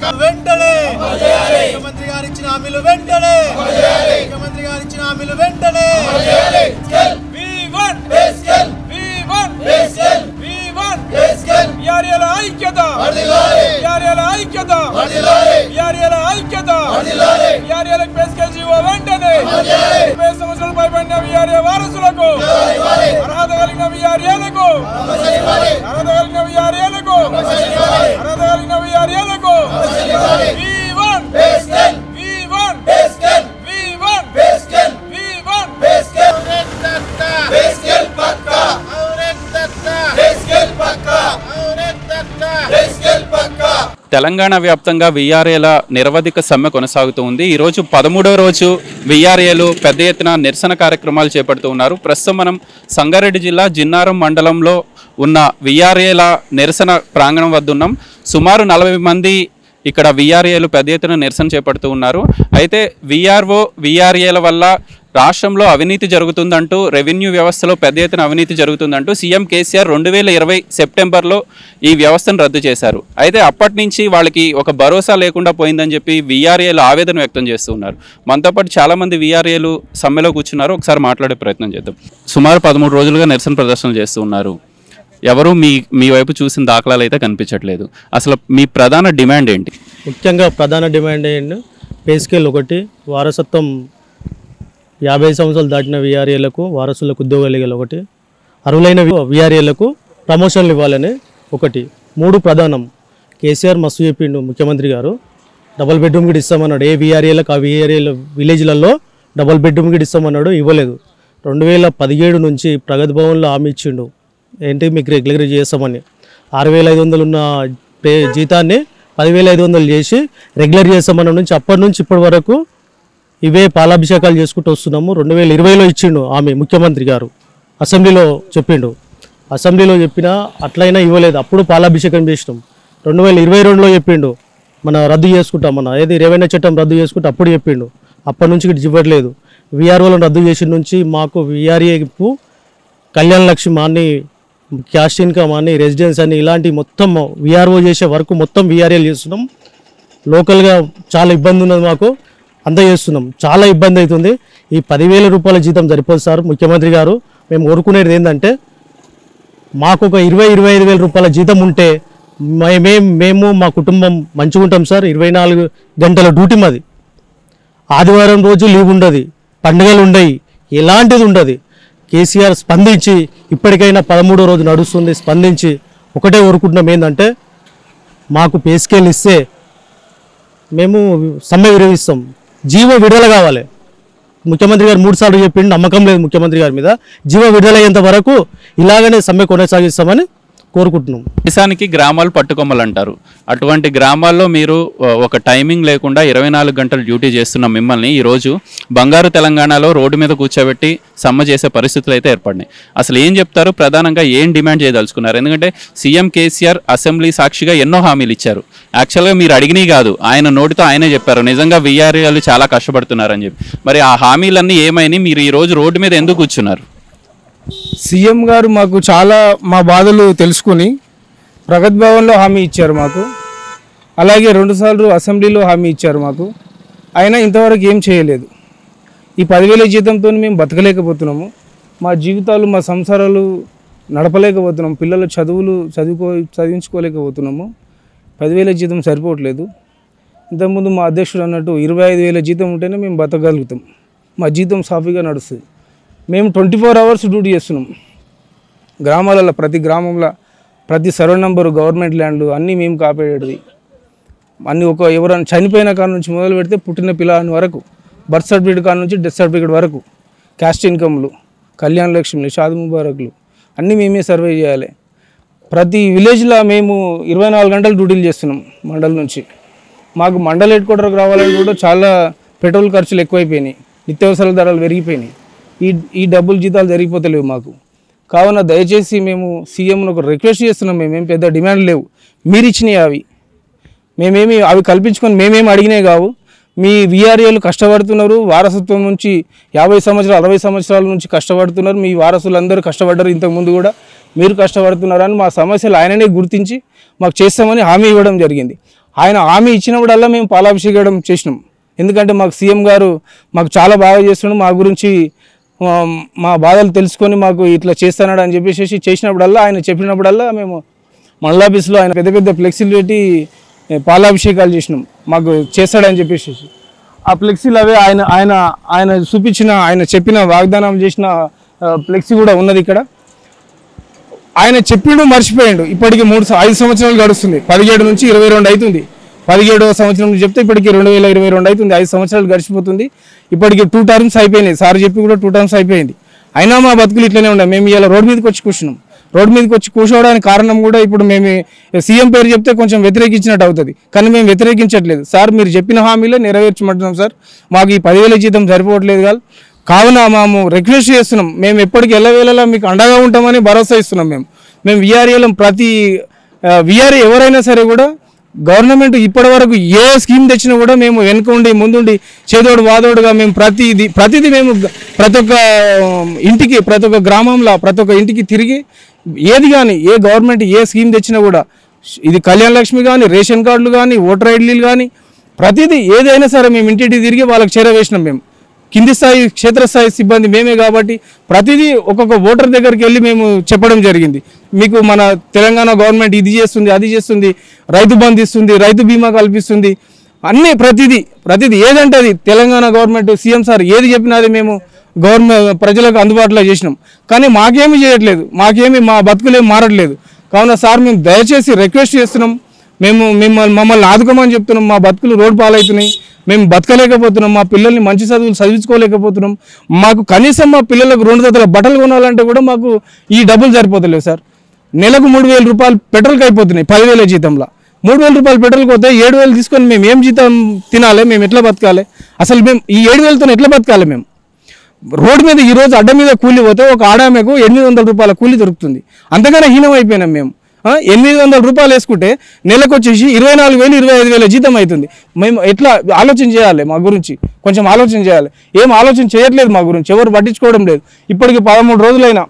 వెంటనే ముఖ్యమంత్రి గారు ఇచ్చిన హామీలు వెంటనే ముఖ్యమంత్రి గారు ఇచ్చిన హామీలు వెంటనే యార్యాల ఐక్యత యార్యాల ఐక్యత యార్యాల ఐక్యత యార్యాలకు పెసుకేసి వెంటనే ముప్పై సంవత్సరాలు పైబడిన విఆర్ఏ వారసులకు అర్హత కలిగిన విఆర్ఏలకు అర్హత కలిగిన విఆర్ఏలకు అర్హత కలిగిన విఆర్ఏలకు we want we want we want we want Telangana వ్యాప్తంగా విఆర్ఏల నిరవధిక సమ్మె కొనసాగుతూ ఉంది ఈరోజు పదమూడవ రోజు విఆర్ఏలు పెద్ద ఎత్తున నిరసన కార్యక్రమాలు చేపడుతూ ఉన్నారు ప్రస్తుతం మనం సంగారెడ్డి జిల్లా జిన్నారం మండలంలో ఉన్న విఆర్ఏల నిరసన ప్రాంగణం వద్ద ఉన్నాం సుమారు నలభై మంది ఇక్కడ విఆర్ఏలు పెద్ద ఎత్తున నిరసన చేపడుతూ ఉన్నారు అయితే విఆర్ఓ విఆర్ఏల వల్ల రాష్ట్రంలో అవినీతి జరుగుతుందంటూ రెవెన్యూ వ్యవస్థలో పెద్ద ఎత్తున అవినీతి జరుగుతుందంటూ సీఎం కేసీఆర్ రెండు వేల ఇరవై సెప్టెంబర్లో ఈ వ్యవస్థను రద్దు చేశారు అయితే అప్పటి నుంచి వాళ్ళకి ఒక భరోసా లేకుండా పోయిందని చెప్పి విఆర్ఏలు ఆవేదన వ్యక్తం చేస్తూ ఉన్నారు మనతో పాటు చాలామంది విఆర్ఏలు సమ్మెలో కూర్చున్నారు ఒకసారి మాట్లాడే ప్రయత్నం చేద్దాం సుమారు పదమూడు రోజులుగా నిరసన ప్రదర్శనలు చేస్తూ ఉన్నారు ఎవరు మీ మీ వైపు చూసిన దాఖలాలు అయితే కనిపించట్లేదు అసలు మీ ప్రధాన డిమాండ్ ఏంటి ముఖ్యంగా ప్రధాన డిమాండ్ ఏంటి పే స్కేల్ ఒకటి వారసత్వం యాభై సంవత్సరాలు దాటిన విఆర్ఏలకు వారసులకు ఉద్యోగాలు ఒకటి అర్హులైన విఆర్ఏలకు ప్రమోషన్లు ఇవ్వాలని ఒకటి మూడు ప్రధానం కేసీఆర్ మస్తు చెప్పిండు ముఖ్యమంత్రి గారు డబల్ బెడ్రూమ్ గిట్ ఇస్తామన్నాడు ఏ విఆర్ఏలకు ఆ విఆర్ఏల విలేజ్లలో డబల్ బెడ్రూమ్ గిట్ ఇస్తామన్నాడు ఇవ్వలేదు రెండు వేల పదిహేడు నుంచి ప్రగతి భవన్లో హామీ ఇచ్చిండు ఏంటి మీకు రెగ్యులర్ చేస్తామని ఆరు వేల ఐదు వందలు ఉన్న పే జీతాన్ని పదివేల ఐదు వందలు చేసి రెగ్యులర్ చేస్తామన్న నుంచి అప్పటి నుంచి ఇప్పటి వరకు ఇవే పాలాభిషేకాలు చేసుకుంటూ వస్తున్నాము రెండు వేల ఇరవైలో ఇచ్చిండు ఆమె ముఖ్యమంత్రి గారు అసెంబ్లీలో చెప్పిండు అసెంబ్లీలో చెప్పినా అట్లయినా ఇవ్వలేదు అప్పుడు పాలాభిషేకం చేసినాం రెండు వేల ఇరవై రెండులో చెప్పిండు మన రద్దు చేసుకుంటాం మన ఏది రెవెన్యూ చట్టం రద్దు చేసుకుంటే అప్పుడు చెప్పిండు అప్పటి నుంచి ఇటు ఇవ్వట్లేదు విఆర్ఓలను రద్దు చేసిన నుంచి మాకు విఆర్ఏకు కళ్యాణ లక్ష్మి అని క్యాస్ట్ ఇన్కమ్ అని రెసిడెన్స్ అని ఇలాంటి మొత్తం విఆర్ఓ చేసే వర్క్ మొత్తం విఆర్ఏలు చేస్తున్నాం లోకల్గా చాలా ఇబ్బంది ఉన్నది మాకు అంతా చేస్తున్నాం చాలా ఇబ్బంది అవుతుంది ఈ పదివేల రూపాయల జీతం సరిపోదు సార్ ముఖ్యమంత్రి గారు మేము కోరుకునేది ఏంటంటే మాకు ఒక ఇరవై ఇరవై ఐదు వేల రూపాయల జీతం ఉంటే మేమే మేము మా కుటుంబం మంచిగా ఉంటాం సార్ ఇరవై నాలుగు గంటల డ్యూటీ మాది ఆదివారం రోజు లీవ్ ఉండదు పండుగలు ఉండయి ఎలాంటిది ఉండదు కేసీఆర్ స్పందించి ఇప్పటికైనా పదమూడో రోజు నడుస్తుంది స్పందించి ఒకటే కోరుకుంటున్నాం ఏంటంటే మాకు పే స్కేల్ ఇస్తే మేము సమ్మె విరమిస్తాం జీవ విడుదల కావాలి ముఖ్యమంత్రి గారు మూడు సార్లు చెప్పిండు నమ్మకం లేదు ముఖ్యమంత్రి గారి మీద జీవ విడుదలయ్యేంత వరకు ఇలాగనే సమ్మె కొనసాగిస్తామని కోరుకుంటున్నాం దేశానికి గ్రామాలు పట్టుకొమ్మలు అంటారు అటువంటి గ్రామాల్లో మీరు ఆ, ఒక టైమింగ్ లేకుండా ఇరవై నాలుగు గంటలు డ్యూటీ చేస్తున్న మిమ్మల్ని ఈరోజు బంగారు తెలంగాణలో రోడ్డు మీద కూర్చోబెట్టి సమ్మె చేసే పరిస్థితులు అయితే ఏర్పడినాయి అసలు ఏం చెప్తారు ప్రధానంగా ఏం డిమాండ్ చేయదలుచుకున్నారు ఎందుకంటే సీఎం కేసీఆర్ అసెంబ్లీ సాక్షిగా ఎన్నో హామీలు ఇచ్చారు యాక్చువల్గా మీరు అడిగినవి కాదు ఆయన నోటితో ఆయనే చెప్పారు నిజంగా విఆర్ఏలు చాలా కష్టపడుతున్నారని చెప్పి మరి ఆ హామీలన్నీ ఏమైనాయి మీరు ఈ రోజు రోడ్డు మీద ఎందుకు కూర్చున్నారు సీఎం గారు మాకు చాలా మా బాధలు తెలుసుకుని ప్రగతి భవన్లో హామీ ఇచ్చారు మాకు అలాగే రెండుసార్లు అసెంబ్లీలో హామీ ఇచ్చారు మాకు అయినా ఇంతవరకు ఏం చేయలేదు ఈ పదివేల జీతంతో మేము బతకలేకపోతున్నాము మా జీవితాలు మా సంసారాలు నడపలేకపోతున్నాం పిల్లల చదువులు చదువుకో చదివించుకోలేకపోతున్నాము పదివేల జీతం సరిపోవట్లేదు ఇంతకుముందు మా అధ్యక్షుడు అన్నట్టు ఇరవై ఐదు వేల జీతం ఉంటేనే మేము బతకగలుగుతాం మా జీతం సాఫీగా నడుస్తుంది మేము ట్వంటీ ఫోర్ అవర్స్ డ్యూటీ చేస్తున్నాం గ్రామాలలో ప్రతి గ్రామంలో ప్రతి సర్వే నంబరు గవర్నమెంట్ ల్యాండ్లు అన్నీ మేము కాపాడేది అన్ని ఒక ఎవరైనా చనిపోయిన కాడ నుంచి మొదలు పెడితే పుట్టిన పిల్లని వరకు బర్త్ సర్టిఫికేట్ కాడ నుంచి డెత్ సర్టిఫికేట్ వరకు క్యాస్ట్ ఇన్కమ్లు కళ్యాణ లక్ష్మిలు షాది ముబారక్లు అన్నీ మేమే సర్వే చేయాలి ప్రతి విలేజ్లో మేము ఇరవై నాలుగు గంటలు డ్యూటీలు చేస్తున్నాం మండల్ నుంచి మాకు మండల్ హెడ్ క్వార్టర్కి రావాలని కూడా చాలా పెట్రోల్ ఖర్చులు ఎక్కువైపోయినాయి నిత్యావసరాల ధరలు పెరిగిపోయినాయి ఈ ఈ డబ్బులు జీతాలు జరిగిపోతలేవు మాకు కావున దయచేసి మేము సీఎంను ఒక రిక్వెస్ట్ చేస్తున్నాం మేమేం పెద్ద డిమాండ్ లేవు మీరు ఇచ్చినాయి అవి మేమేమి అవి కల్పించుకొని మేమేమి అడిగినాయి కావు మీ విఆర్ఏలు కష్టపడుతున్నారు వారసత్వం నుంచి యాభై సంవత్సరాలు అరవై సంవత్సరాల నుంచి కష్టపడుతున్నారు మీ వారసులందరూ కష్టపడ్డారు ఇంతకుముందు కూడా మీరు కష్టపడుతున్నారని మా సమస్యలు ఆయననే గుర్తించి మాకు చేస్తామని హామీ ఇవ్వడం జరిగింది ఆయన హామీ ఇచ్చినప్పుడల్లా మేము పాలాభిషేకం చేసినాం ఎందుకంటే మాకు సీఎం గారు మాకు చాలా బాగా చేస్తున్నాడు మా గురించి ఆ, మా బాధలు తెలుసుకొని మాకు ఇట్లా చేస్తున్నాడు అని చెప్పేసి చేసినప్పుడల్లా ఆయన చెప్పినప్పుడల్లా మేము మండల ఆఫీస్లో ఆయన పెద్ద పెద్ద ఫ్లెక్సీలు పెట్టి ఏ, పాలాభిషేకాలు చేసినాం మాకు చేస్తాడని చెప్పేసి ఆ ఫ్లెక్సీలు అవే ఆయన ఆయన ఆయన చూపించిన ఆయన చెప్పిన వాగ్దానం చేసిన ఆ, ఫ్లెక్సీ కూడా ఉన్నది ఇక్కడ ఆయన చెప్పిండు మర్చిపోయిండు ఇప్పటికి మూడు సం- ఐదు సంవత్సరాలు గడుస్తుంది పదిహేడు నుంచి ఇరవై రెండు అవుతుంది పదిహేడవ సంవత్సరం నుంచి చెప్తే ఇప్పటికి రెండు వేల ఇరవై రెండు అవుతుంది ఐదు సంవత్సరాలు గడిచిపోతుంది ఇప్పటికి టూ టర్మ్స్ అయిపోయినాయి సార్ చెప్పి కూడా టూ టర్మ్స్ అయిపోయింది అయినా మా బతుకులు ఇట్లనే ఉన్నాయి మేము ఇలా రోడ్ మీదకి వచ్చి కూర్చున్నాం రోడ్ మీదకి వచ్చి కూర్చోవడానికి కారణం కూడా ఇప్పుడు మేము సీఎం పేరు చెప్తే కొంచెం వ్యతిరేకించినట్టు అవుతుంది కానీ మేము వ్యతిరేకించట్లేదు సార్ మీరు చెప్పిన హామీలో నెరవేర్చమంటున్నాం సార్ మాకు ఈ పదివేల జీతం సరిపోవట్లేదు కాదు కావున మేము రిక్వెస్ట్ చేస్తున్నాం మేము ఎప్పటికి ఎల్లవేళలా మీకు అండగా ఉంటామని భరోసా ఇస్తున్నాం మేము మేము విఆర్ఏలో ప్రతి విఆర్ఏ ఎవరైనా సరే కూడా గవర్నమెంట్ ఇప్పటి వరకు ఏ స్కీమ్ తెచ్చినా కూడా మేము వెనుకుండి ముందుండి చేదోడు వాదోడుగా మేము ప్రతిది ప్రతిదీ మేము గ- ప్రతి ఒక్క ఇంటికి ప్రతి ఒక్క గ్రామంలో ప్రతి ఒక్క ఇంటికి తిరిగి ఏది కానీ ఏ గవర్నమెంట్ ఏ స్కీమ్ తెచ్చినా కూడా ఇది కళ్యాణ లక్ష్మి కానీ రేషన్ కార్డులు కానీ ఓటర్ ఐడీలు కానీ ప్రతిదీ ఏదైనా సరే మేము ఇంటింటికి తిరిగి వాళ్ళకి చేరవేసినాం మేము కింది స్థాయి క్షేత్రస్థాయి సిబ్బంది మేమే కాబట్టి ప్రతిదీ ఒక్కొక్క ఓటర్ దగ్గరికి వెళ్ళి మేము చెప్పడం జరిగింది మీకు మన తెలంగాణ గవర్నమెంట్ ఇది చేస్తుంది అది చేస్తుంది రైతు బంధు ఇస్తుంది రైతు బీమా కల్పిస్తుంది అన్నీ ప్రతిదీ ప్రతిదీ ఏదంటే అది తెలంగాణ గవర్నమెంట్ సీఎం సార్ ఏది చెప్పినా అది మేము గవర్నమెంట్ ప్రజలకు అందుబాటులో చేసినాం కానీ మాకేమీ చేయట్లేదు మాకేమీ మా బతుకులేం మారట్లేదు కావున సార్ మేము దయచేసి రిక్వెస్ట్ చేస్తున్నాం మేము మిమ్మల్ని మమ్మల్ని ఆదుకోమని చెప్తున్నాం మా బతుకులు రోడ్ పాలవుతున్నాయి మేము బతకలేకపోతున్నాం మా పిల్లల్ని మంచి చదువులు చదివించుకోలేకపోతున్నాం మాకు కనీసం మా పిల్లలకు రెండు జతల బట్టలు కొనాలంటే కూడా మాకు ఈ డబ్బులు సరిపోతలేవు సార్ నెలకు మూడు వేల రూపాయలు పెట్రోల్కి అయిపోతున్నాయి పదివేల జీతంలో మూడు వేల రూపాయలు పెట్రోల్కి పోతే ఏడు వేలు తీసుకొని మేము ఏం జీతం తినాలి మేము ఎట్లా బతకాలి అసలు మేము ఈ ఏడు వేలతో ఎట్లా బతకాలి మేము రోడ్డు మీద ఈ రోజు అడ్డ మీద కూలి పోతే ఒక ఆడామెకు ఎనిమిది వందల రూపాయల కూలి దొరుకుతుంది అంతగానే హీనం అయిపోయినాం మేము ఆ, ఎనిమిది వందల రూపాయలు వేసుకుంటే నెలకు వచ్చేసి ఇరవై నాలుగు వేలు ఇరవై ఐదు వేల జీతం అవుతుంది మేము ఎట్లా ఆలోచన చేయాలి మా గురించి కొంచెం ఆలోచన చేయాలి ఏం ఆలోచన చేయట్లేదు మా గురించి ఎవరు పట్టించుకోవడం లేదు ఇప్పటికి పదమూడు రోజులైనా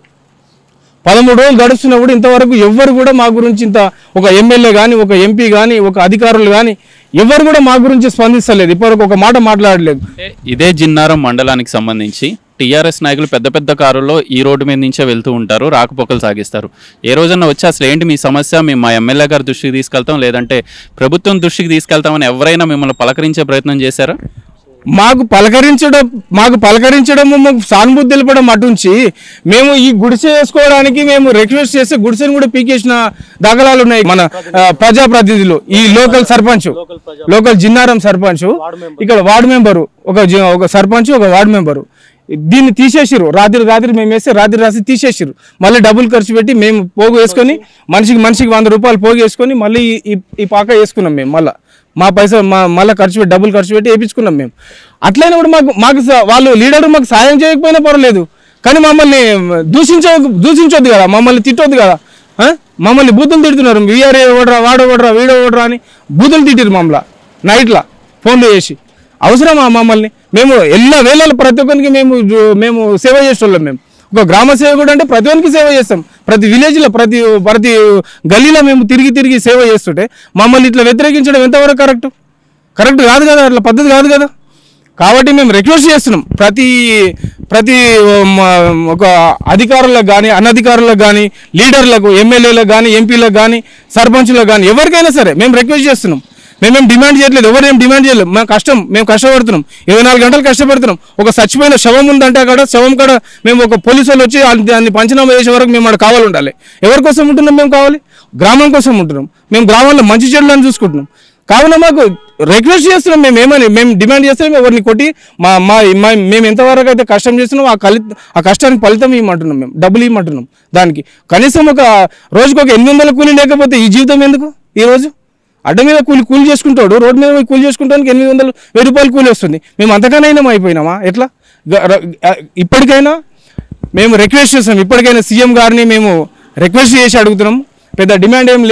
పదమూడు రోజులు గడుస్తున్నా కూడా ఇంతవరకు ఎవ్వరు కూడా మా గురించి ఇంత ఒక ఎమ్మెల్యే కానీ ఒక ఎంపీ కానీ ఒక అధికారులు కానీ ఎవరు కూడా మా గురించి స్పందిస్తలేదు ఇప్పటివరకు ఒక మాట మాట్లాడలేదు ఇదే జిన్నారం మండలానికి సంబంధించి టీఆర్ఎస్ నాయకులు పెద్ద పెద్ద కారుల్లో ఈ రోడ్డు మీద నుంచే వెళ్తూ ఉంటారు రాకపోకలు సాగిస్తారు ఏ రోజన్నా వచ్చి అసలు ఏంటి మీ సమస్య మేము మా ఎమ్మెల్యే గారి దృష్టికి తీసుకెళ్తాం లేదంటే ప్రభుత్వం దృష్టికి తీసుకెళ్తామని ఎవరైనా మిమ్మల్ని పలకరించే ప్రయత్నం చేశారా మాకు పలకరించడం మాకు పలకరించడము మాకు సానుభూతి తెలపడం అటుంచి మేము ఈ గుడిసె వేసుకోవడానికి మేము రిక్వెస్ట్ చేస్తే గుడిసెను కూడా పీకేసిన దాఖలాలు ఉన్నాయి మన ఆ, ప్రజాప్రతినిధులు ఈ లోకల్ సర్పంచ్ లోకల్ జిన్నారం సర్పంచ్ ఇక్కడ వార్డు మెంబరు ఒక జి- ఒక సర్పంచ్ ఒక వార్డు మెంబరు దీన్ని తీసేసిరు రాత్రి రాత్రి మేము వేస్తే రాత్రి రాత్రి తీసేసిరు మళ్ళీ డబ్బులు ఖర్చు పెట్టి మేము పోగు వేసుకొని మనిషికి మనిషికి వంద రూపాయలు పోగు వేసుకొని మళ్ళీ ఈ- ఈ ఈ పాక వేసుకున్నాం మేము మళ్ళీ మా పైసలు మా మళ్ళీ ఖర్చు పెట్టి డబ్బులు ఖర్చు పెట్టి వేయించుకున్నాం మేము అట్లయినా కూడా మాకు మాకు స- వాళ్ళు లీడర్ మాకు సాయం చేయకపోయినా పర్వాలేదు కానీ మమ్మల్ని దూషించ దూషించొద్దు కదా మమ్మల్ని తిట్టొద్దు కదా ఆ? మమ్మల్ని బూతులు తిడుతున్నారు వీఆర్ఏ ఓడరా వాడు ఓడరా వీడో ఓడరా అని బూతులు తిట్టిరు మమ్మల్ని నైట్లా ఫోన్లు చేసి అవసరమా మమ్మల్ని మేము ఎల్ల వేళలు ప్రతి ఒక్కరికి మేము జు- మేము సేవ చేసేవాళ్ళం మేము ఒక గ్రామ సేవకుడు అంటే ప్రతి ఒక్కరికి సేవ చేస్తాం ప్రతి విలేజ్లో ప్రతి ప్రతి గల్లీలో మేము తిరిగి తిరిగి సేవ చేస్తుంటే మమ్మల్ని ఇట్లా వ్యతిరేకించడం ఎంతవరకు కరెక్ట్ కరెక్ట్ కాదు కదా అట్లా పద్ధతి కాదు కదా కాబట్టి మేము రిక్వెస్ట్ చేస్తున్నాం ప్రతి ప్రతి మ, ఒక అధికారులకు కానీ అనధికారులకు కానీ లీడర్లకు ఎమ్మెల్యేలకు కానీ ఎంపీలకు కానీ సర్పంచులకు కానీ ఎవరికైనా సరే మేము రిక్వెస్ట్ చేస్తున్నాం మేమేం డిమాండ్ చేయట్లేదు ఎవరు ఏం డిమాండ్ చేయలేదు మేము కష్టం మేము కష్టపడుతున్నాం ఇరవై నాలుగు గంటలు కష్టపడుతున్నాం ఒక చచ్చిపోయిన శవం ఉందంటే అక్కడ శవం కాడ మేము ఒక పోలీసు వాళ్ళు వచ్చి ఆ- దాన్ని పంచనామా చేసే వరకు మేము అక్కడ కావాలి ఉండాలి ఎవరి కోసం ఉంటున్నాం మేము కావాలి గ్రామం కోసం ఉంటున్నాం మేము గ్రామంలో మంచి చెడులను చూసుకుంటున్నాం కావున మాకు రిక్వెస్ట్ చేస్తున్నాం మేము ఏమని మేము డిమాండ్ చేస్తున్నాం ఎవరిని కొట్టి మా మా మా- మేము ఎంతవరకు అయితే కష్టం చేస్తున్నాం ఆ కలి ఆ కష్టానికి ఫలితం ఇవ్వమంటున్నాం మేము డబ్బులు ఇవ్వమంటున్నాం దానికి కనీసం ఒక రోజుకి ఒక ఎనిమిది వందల కూలీ లేకపోతే ఈ జీవితం ఎందుకు ఈ రోజు అడ్డ మీద కూలి కూలి చేసుకుంటాడు రోడ్డు మీద పోయి కూలి చేసుకుంటానికి ఎనిమిది వందలు వెయ్యి రూపాయలు కూలి వస్తుంది మేము అంతగానైనా అయిపోయినామా ఎట్లా గ- ర- ఇప్పటికైనా మేము రిక్వెస్ట్ చేస్తాం ఇప్పటికైనా సీఎం గారిని మేము రిక్వెస్ట్ చేసి అడుగుతున్నాం పెద్ద డిమాండ్ ఏం లేవు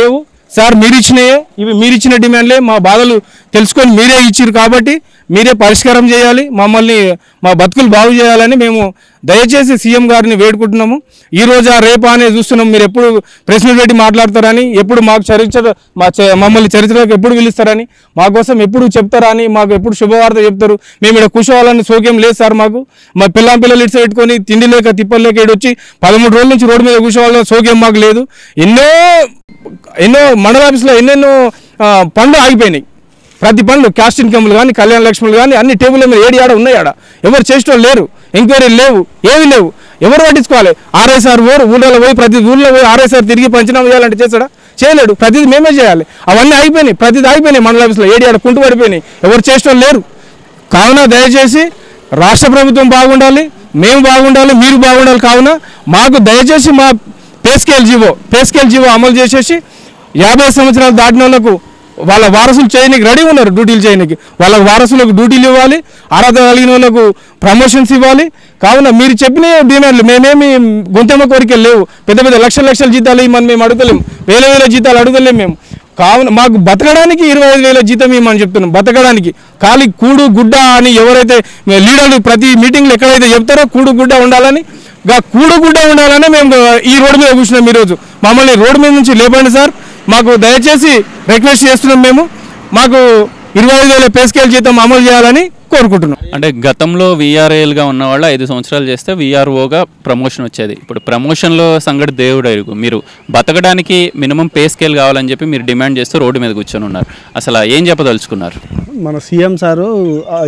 సార్ మీరు ఇచ్చినాయే ఇవి మీరు ఇచ్చిన డిమాండ్లే మా బాధలు తెలుసుకొని మీరే ఇచ్చిరు కాబట్టి మీరే పరిష్కారం చేయాలి మమ్మల్ని మా బతుకులు బాగు చేయాలని మేము దయచేసి సీఎం గారిని వేడుకుంటున్నాము ఈ రోజు ఆ రేపా అనే చూస్తున్నాం మీరు ఎప్పుడు ప్రశ్నలు పెట్టి మాట్లాడతారని ఎప్పుడు మాకు చరిత్ర మా చ- మమ్మల్ని చరిత్రకు ఎప్పుడు పిలుస్తారని మా కోసం ఎప్పుడు చెప్తారని మాకు ఎప్పుడు శుభవార్త చెప్తారు మేము ఇక్కడ కూర్చోవాలని సోక్యం లేదు సార్ మాకు మా పిల్లం పిల్లలు ఇటు పెట్టుకొని తిండి లేక తిప్పలు లేక ఇటు వచ్చి పదమూడు రోజుల నుంచి రోడ్డు మీద కూర్చోవాలని సోక్యం మాకు లేదు ఎన్నో ఎన్నో మండల ఆఫీస్లో ఎన్నెన్నో ఆ, పనులు ఆగిపోయినాయి ప్రతి పనులు క్యాస్ట్ ఇన్కమ్లు కానీ కళ్యాణ లక్ష్ములు కానీ అన్ని టేబుల్ మీద ఏడు ఆడ ఉన్నాయి ఆడ ఎవరు చేసిన లేరు ఎంక్వైరీలు లేవు ఏవి లేవు ఎవరు పట్టించుకోవాలి ఆర్ఎస్ఆర్ ఊరు ఊళ్ళో పోయి ప్రతి ఊళ్ళో పోయి ఆర్ఎస్ఆర్ తిరిగి పంచనామా చేయాలంటే చేస్తాడా చేయలేడు ప్రతిదీ మేమే చేయాలి అవన్నీ అయిపోయినాయి ప్రతిదీ అయిపోయినాయి మండల ఆఫీస్లో ఏడు ఆడ కుంటు పడిపోయినాయి ఎవరు చేసిన లేరు కావున దయచేసి రాష్ట్ర ప్రభుత్వం బాగుండాలి మేము బాగుండాలి మీరు బాగుండాలి కావున మాకు దయచేసి మా pay scale GO pay scale GO అమలు చేసేసి యాభై సంవత్సరాలు దాటిన వాళ్ళకు వాళ్ళ వారసులు చేయడానికి రెడీ ఉన్నారు డ్యూటీలు చేయడానికి వాళ్ళ వారసులకు డ్యూటీలు ఇవ్వాలి అర్హత కలిగిన వాళ్ళకు ప్రమోషన్స్ ఇవ్వాలి కావున మీరు చెప్పిన డిమాండ్లు మేమేమి గొంతెమ్మ కోరికలు లేవు పెద్ద పెద్ద లక్షల లక్షల జీతాలు ఇవ్వమని మేము అడుగుతలేము వేల వేల జీతాలు అడుగుతలేము మేము కావున మాకు బతకడానికి ఇరవై ఐదు వేల జీతం ఇవ్వమని చెప్తున్నాం బతకడానికి ఖాళీ కూడు గుడ్డ అని ఎవరైతే లీడర్లు ప్రతి మీటింగ్లో ఎక్కడైతే చెప్తారో కూడు గుడ్డ ఉండాలని గా కూడు గుడ్డ ఉండాలని మేము ఈ రోడ్డు మీద కూర్చున్నాం ఈరోజు మమ్మల్ని రోడ్డు మీద నుంచి లేపండి సార్ మాకు దయచేసి రిక్వెస్ట్ చేస్తున్నాం మేము మాకు ఇరవై ఐదు వేల పే స్కేల్ జీతం అమలు చేయాలని కోరుకుంటున్నాం అంటే గతంలో వీఆర్ఏలుగా ఉన్న వాళ్ళు ఐదు సంవత్సరాలు చేస్తే వీఆర్ఓగా ప్రమోషన్ వచ్చేది ఇప్పుడు ప్రమోషన్లో సంగతి దేవుడు ఎరుగు మీరు బతకడానికి మినిమం పే స్కేల్ కావాలని చెప్పి మీరు డిమాండ్ చేస్తూ రోడ్డు మీద కూర్చొని ఉన్నారు అసలు ఏం చెప్పదలుచుకున్నారు మన సీఎం సారు ఆ,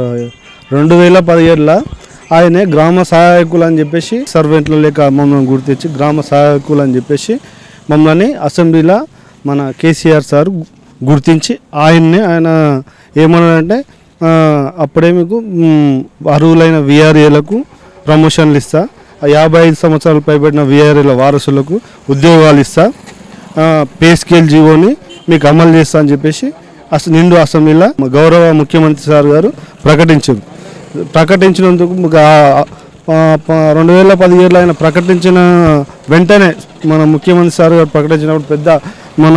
రెండు వేల పదిహేడులో ఆయనే గ్రామ సహాయకులు అని చెప్పేసి సర్వెంట్ల లేక మమ్మల్ని గుర్తించి గ్రామ సహాయకులు అని చెప్పేసి మమ్మల్ని అసెంబ్లీలో మన కేసీఆర్ సార్ గుర్తించి ఆయన్నే ఆయన ఏమన్నాడంటే ఆ, అప్పుడే మీకు మ్, అర్హులైన విఆర్ఏలకు ప్రమోషన్లు ఇస్తా ఆ యాభై ఐదు సంవత్సరాలు పైబడిన విఆర్ఏల వారసులకు ఉద్యోగాలు ఇస్తా ఆ, పే స్కేల్ జీవోని మీకు అమలు చేస్తా అని చెప్పేసి అసలు నిండు అసెంబ్లీలో మా గౌరవ ముఖ్యమంత్రి సార్ గారు ప్రకటించారు ప్రకటించినందుకు మీకు ఆ- ఆ ప- రెండు వేల పదిహేడులో ఆయన ప్రకటించిన వెంటనే మన ముఖ్యమంత్రి సార్ గారు ప్రకటించినప్పుడు పెద్ద మన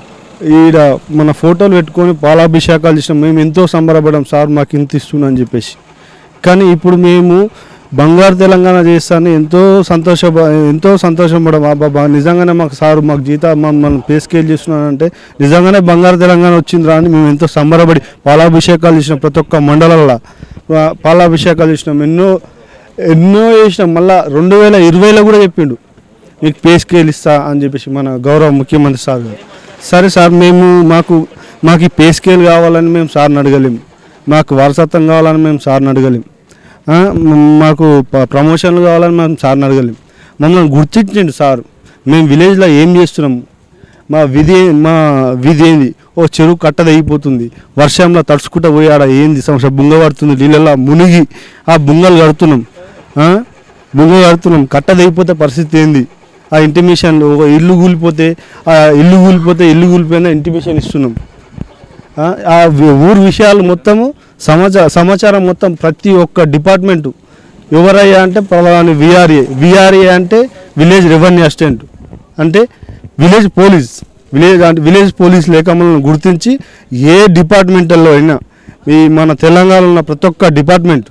ఈడ మన ఫోటోలు పెట్టుకొని పాలాభిషేకాలు చేసినాం మేము ఎంతో సంబరపడ్డాం సార్ మాకు ఇంత ఇస్తున్నా అని చెప్పేసి కానీ ఇప్పుడు మేము బంగారు తెలంగాణ చేస్తాను ఎంతో సంతోష ఎంతో సంతోషపడం బాబా నిజంగానే మాకు సార్ మాకు జీత మమ్మల్ని పే స్కేల్ చేస్తున్నానంటే నిజంగానే బంగారు తెలంగాణ వచ్చిందిరా అని మేము ఎంతో సంబరపడి పాలాభిషేకాలు చేసినాం ప్రతి ఒక్క మండలంలో ఆ, పాలాభిషేకాలు చేసినాం ఎన్నో ఎన్నో చేసినాం మళ్ళా రెండు వేల ఇరవైలో కూడా చెప్పిండు మీకు పే స్కేల్ ఇస్తా అని చెప్పేసి మన గౌరవ ముఖ్యమంత్రి సార్ గారు సరే సార్ మేము మాకు మాకు ఈ పే స్కేల్ కావాలని మేము సార్ని అడగలేము మాకు వారసత్వం కావాలని మేము సార్ని అడగలేము ఆ, మ- మాకు ప- ప్రమోషన్లు కావాలని మేము సార్ని అడగలేము మమ్మల్ని గుర్తించండి సార్ మేము విలేజ్లో ఏం చేస్తున్నాము మా విధి మా విధి ఏంది ఓ చెరువు కట్ట తెగిపోతుంది వర్షంలో తడుచుకుంటూ పోయి ఆడ ఏంది సమస్య బుంగ పడుతుంది నీళ్ళల్లో మునిగి ఆ బుంగలు కడుతున్నాం ఆ? బుంగ కడుతున్నాం కట్ట తెగిపోతే పరిస్థితి ఏంది ఆ ఇంటిమేషన్ ఒక ఇల్లు కూలిపోతే ఆ ఇల్లు కూలిపోతే ఇల్లు కూలిపోయినా ఇంటిమేషన్ ఇస్తున్నాం ఆ, ఆ వి- ఊరు విషయాలు మొత్తము సమాచార సమాచారం మొత్తం ప్రతి ఒక్క డిపార్ట్మెంటు ఎవరయ్యా అంటే ప్రధాని విఆర్ఏ విఆర్ఏ అంటే విలేజ్ రెవెన్యూ అసిస్టెంట్ అంటే విలేజ్ పోలీస్ విలేజ్ అంటే విలేజ్ పోలీస్ లేఖలను గుర్తించి ఏ డిపార్ట్మెంటల్లో అయినా ఈ మన తెలంగాణలో ఉన్న ప్రతి ఒక్క డిపార్ట్మెంట్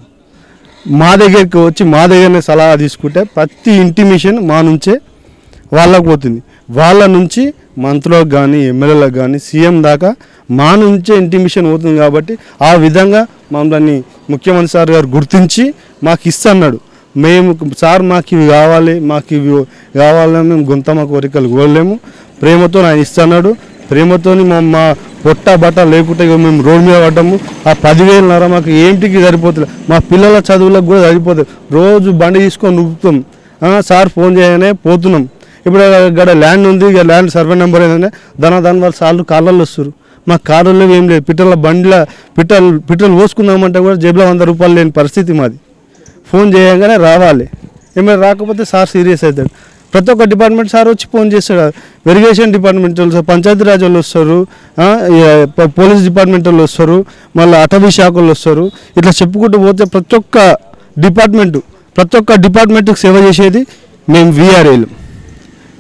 మా దగ్గరికి వచ్చి మా దగ్గరనే సలహా తీసుకుంటే ప్రతి ఇంటిమేషన్ మా నుంచే వాళ్ళకు పోతుంది వాళ్ళ నుంచి మంత్రులకు కానీ ఎమ్మెల్యేలకు కానీ సీఎం దాకా మా నుంచే ఇంటిమిషన్ పోతుంది కాబట్టి ఆ విధంగా మమ్మల్ని ముఖ్యమంత్రి సార్ గారు గుర్తించి మాకు ఇస్తన్నాడు మేము సార్ మాకు ఇవి కావాలి మాకు ఇవి కావాలని మేము గొంతమ్మ కోరికలు కోరలేము ప్రేమతో ఆయన ఇస్తున్నాడు ప్రేమతోని మా మా పొట్ట బట్ట లేకుంటే ఇక మేము రోడ్ మీద పడ్డాము ఆ పదివేలున్నర మాకు ఏంటికి సరిపోతుంది మా పిల్లల చదువులకు కూడా సరిపోతుంది రోజు బండి తీసుకొని నూపుతాం ఆ, సార్ ఫోన్ చేయగానే పోతున్నాం ఇప్పుడు ఇక్కడ ల్యాండ్ ఉంది ఇక ల్యాండ్ సర్వే నెంబర్ ఏంటంటే దాని దాని వాళ్ళు సార్లు కాళ్ళల్లో వస్తారు మా కారులో ఏం లేదు పిట్టల బండిలో పిట్టలు పిట్టలు పోసుకుందామంటే కూడా జేబులో వంద రూపాయలు లేని పరిస్థితి మాది ఫోన్ చేయగానే రావాలి ఏమైనా రాకపోతే సార్ సీరియస్ అవుతాడు ప్రతి ఒక్క డిపార్ట్మెంట్ సార్ వచ్చి ఫోన్ చేస్తాడు వెరిగేషన్ డిపార్ట్మెంట్ వాళ్ళు వస్తారు పంచాయతీరాజ్ వాళ్ళు వస్తారు ఆ, ఈ, ప- పోలీస్ డిపార్ట్మెంట్ వాళ్ళు వస్తారు మళ్ళీ అటవీ శాఖ వాళ్ళు వస్తారు ఇట్లా చెప్పుకుంటూ పోతే ప్రతి ఒక్క డిపార్ట్మెంటు ప్రతి ఒక్క డిపార్ట్మెంట్కి సేవ చేసేది మేము వీఆర్ఏలు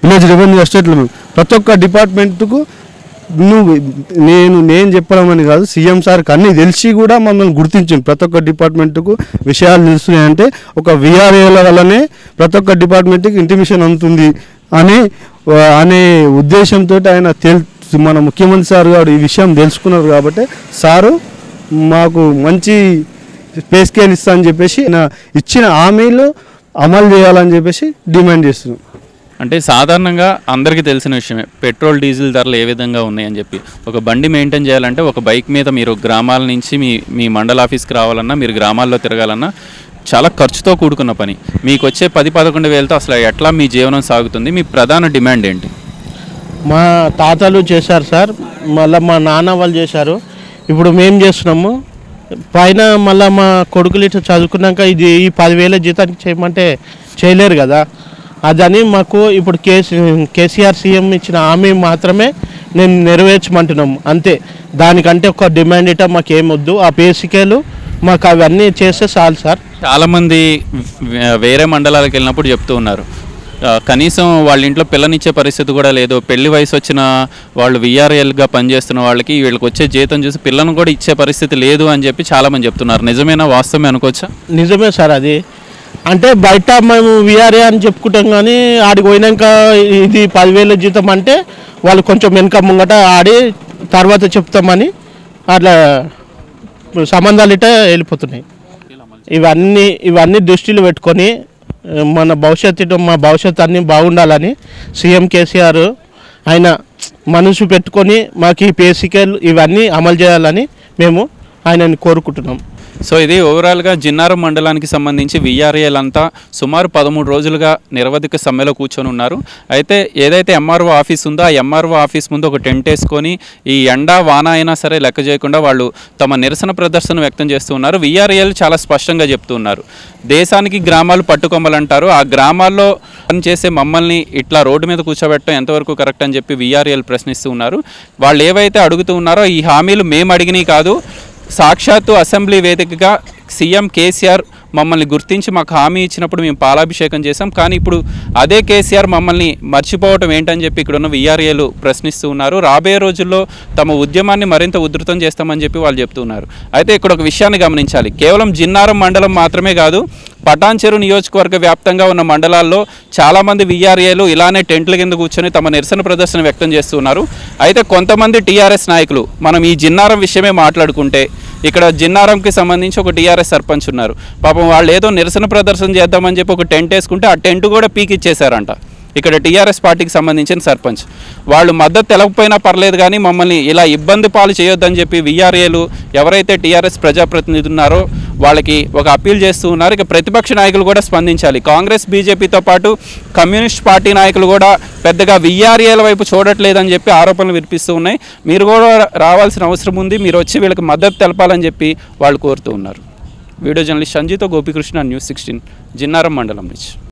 విలేజ్ రెవెన్యూ ఎస్టేట్లు ప్రతి ఒక్క డిపార్ట్మెంట్కు నువ్వు నేను నేను చెప్పడం అని కాదు సీఎం సార్కి అన్నీ తెలిసి కూడా మమ్మల్ని గుర్తించింది ప్రతి ఒక్క డిపార్ట్మెంట్కు విషయాలు తెలుస్తున్నాయంటే ఒక విఆర్ఏల వల్లనే ప్రతి ఒక్క డిపార్ట్మెంట్కి ఇంటిమిషన్ అందుతుంది అని ఆ, అనే ఉద్దేశంతో ఆయన తెల్ మన ముఖ్యమంత్రి సార్ గారు ఈ విషయం తెలుసుకున్నారు కాబట్టి సారు మాకు మంచి పే స్కేల్ ఇస్తా అని చెప్పేసి నా ఇచ్చిన హామీలు అమలు చేయాలని చెప్పేసి డిమాండ్ చేస్తున్నాం అంటే సాధారణంగా అందరికీ తెలిసిన విషయమే పెట్రోల్ డీజిల్ ధరలు ఏ విధంగా ఉన్నాయని చెప్పి ఒక బండి మెయింటైన్ చేయాలంటే ఒక బైక్ మీద మీరు గ్రామాల నుంచి మీ మీ మండల ఆఫీస్కి రావాలన్నా మీరు గ్రామాల్లో తిరగాలన్నా చాలా ఖర్చుతో కూడుకున్న పని మీకు వచ్చే పది పదకొండు వేలతో అసలు ఎట్లా మీ జీవనం సాగుతుంది మీ ప్రధాన డిమాండ్ ఏంటి మా తాతలు చేశారు సార్ మళ్ళీ మా నాన్న వాళ్ళు చేశారు ఇప్పుడు మేము చేస్తున్నాము పైన మళ్ళీ మా కొడుకులు ఇట్లా చదువుకున్నాక ఇది ఈ పదివేల జీతానికి చేయమంటే చేయలేరు కదా అదని మాకు ఇప్పుడు కేసీ కేసీఆర్ సీఎం ఇచ్చిన హామీ మాత్రమే నేను నెరవేర్చమంటున్నాము అంతే దానికంటే ఒక డిమాండ్ ఇట మాకు ఏమొద్దు ఆ పేసికేలు మాకు అవన్నీ చేస్తే చాలు సార్ చాలామంది వే- వేరే మండలాలకు వెళ్ళినప్పుడు చెప్తూ ఉన్నారు ఆ, కనీసం వాళ్ళ ఇంట్లో పిల్లనిచ్చే పరిస్థితి కూడా లేదు పెళ్లి వయసు వచ్చిన వాళ్ళు విఆర్ఎల్గా పనిచేస్తున్న వాళ్ళకి వీళ్ళకి వచ్చే జీతం చూసి పిల్లను కూడా ఇచ్చే పరిస్థితి లేదు అని చెప్పి చాలామంది చెప్తున్నారు నిజమేనా వాస్తవమే అనుకోవచ్చా నిజమే సార్ అది అంటే బయట మేము విఆర్ఏ అని చెప్పుకుంటాం కానీ ఆడికి పోయినాక ఇది పదివేల జీతం అంటే వాళ్ళు కొంచెం వెనక ముంగట ఆడి తర్వాత చెప్తామని అట్లా సంబంధాలు ఇట వెళ్ళిపోతున్నాయి ఇవన్నీ ఇవన్నీ దృష్టిలో పెట్టుకొని ఆ, మన భవిష్యత్తు మా భవిష్యత్తు అన్నీ బాగుండాలని సీఎం కేసీఆర్ ఆయన మనసు పెట్టుకొని మాకు ఈ పేసికల్ ఇవన్నీ అమలు చేయాలని మేము ఆయనని కోరుకుంటున్నాం సో ఇది ఓవరాల్గా జిన్నారం మండలానికి సంబంధించి విఆర్ఏలు అంతా సుమారు పదమూడు రోజులుగా నిరవధిక సమ్మెలో కూర్చొని ఉన్నారు అయితే ఏదైతే ఎంఆర్ఓ ఆఫీస్ ఉందో ఆ ఎంఆర్ఓ ఆఫీస్ ముందు ఒక టెంట్ వేసుకొని ఈ ఎండ వాన అయినా సరే లెక్క చేయకుండా వాళ్ళు తమ నిరసన ప్రదర్శన వ్యక్తం చేస్తూ ఉన్నారు విఆర్ఏలు చాలా స్పష్టంగా చెప్తున్నారు దేశానికి గ్రామాలు పట్టుకొమ్మలంటారు ఆ గ్రామాల్లో పనిచేసే మమ్మల్ని ఇట్లా రోడ్డు మీద కూర్చోబెట్టడం ఎంతవరకు కరెక్ట్ అని చెప్పి విఆర్ఏలు ప్రశ్నిస్తూ ఉన్నారు వాళ్ళు ఏవైతే అడుగుతూ ఉన్నారో ఈ హామీలు మేము అడిగినవి కాదు సాక్షాత్తు అసెంబ్లీ వేదికగా సీఎం కేసీఆర్ మమ్మల్ని గుర్తించి మాకు హామీ ఇచ్చినప్పుడు మేము పాలాభిషేకం చేశాం కానీ ఇప్పుడు అదే కేసీఆర్ మమ్మల్ని మర్చిపోవటం ఏంటని చెప్పి ఇక్కడ ఉన్న విఆర్ఏలు ప్రశ్నిస్తూ ఉన్నారు రాబోయే రోజుల్లో తమ ఉద్యమాన్ని మరింత ఉధృతం చేస్తామని చెప్పి వాళ్ళు చెప్తున్నారు అయితే ఇక్కడ ఒక విషయాన్ని గమనించాలి కేవలం జిన్నారం మండలం మాత్రమే కాదు పటాన్చెరు నియోజకవర్గ వ్యాప్తంగా ఉన్న మండలాల్లో చాలామంది విఆర్ఏలు ఇలానే టెంట్ల కింద కూర్చొని తమ నిరసన ప్రదర్శన వ్యక్తం చేస్తున్నారు అయితే కొంతమంది టీఆర్ఎస్ నాయకులు మనం ఈ జిన్నారం విషయమే మాట్లాడుకుంటే ఇక్కడ జిన్నారంకి సంబంధించి ఒక టీఆర్ఎస్ సర్పంచ్ ఉన్నారు పాపం వాళ్ళు ఏదో నిరసన ప్రదర్శన చేద్దామని చెప్పి ఒక టెంట్ వేసుకుంటే ఆ టెంట్ కూడా పీకిచ్చేశారంట ఇక్కడ టీఆర్ఎస్ పార్టీకి సంబంధించిన సర్పంచ్ వాళ్ళు మద్దతు తెలకపోయినా పర్లేదు కానీ మమ్మల్ని ఇలా ఇబ్బంది పాలు చేయొద్దని చెప్పి విఆర్ఏలు ఎవరైతే టీఆర్ఎస్ ప్రజాప్రతినిధులు ఉన్నారో వాళ్ళకి ఒక అప్పీల్ చేస్తూ ఉన్నారు ఇక ప్రతిపక్ష నాయకులు కూడా స్పందించాలి కాంగ్రెస్ బీజేపీతో పాటు కమ్యూనిస్ట్ పార్టీ నాయకులు కూడా పెద్దగా విఆర్ఏల వైపు చూడట్లేదని చెప్పి ఆరోపణలు వినిపిస్తూ ఉన్నాయి మీరు కూడా రావాల్సిన అవసరం ఉంది మీరు వచ్చి వీళ్ళకి మద్దతు తెలపాలని చెప్పి వాళ్ళు కోరుతూ ఉన్నారు వీడియో జర్నలిస్ట్ సంజీతో గోపికృష్ణ న్యూస్ సిక్స్టీన్ జిన్నారం మండలం నుంచి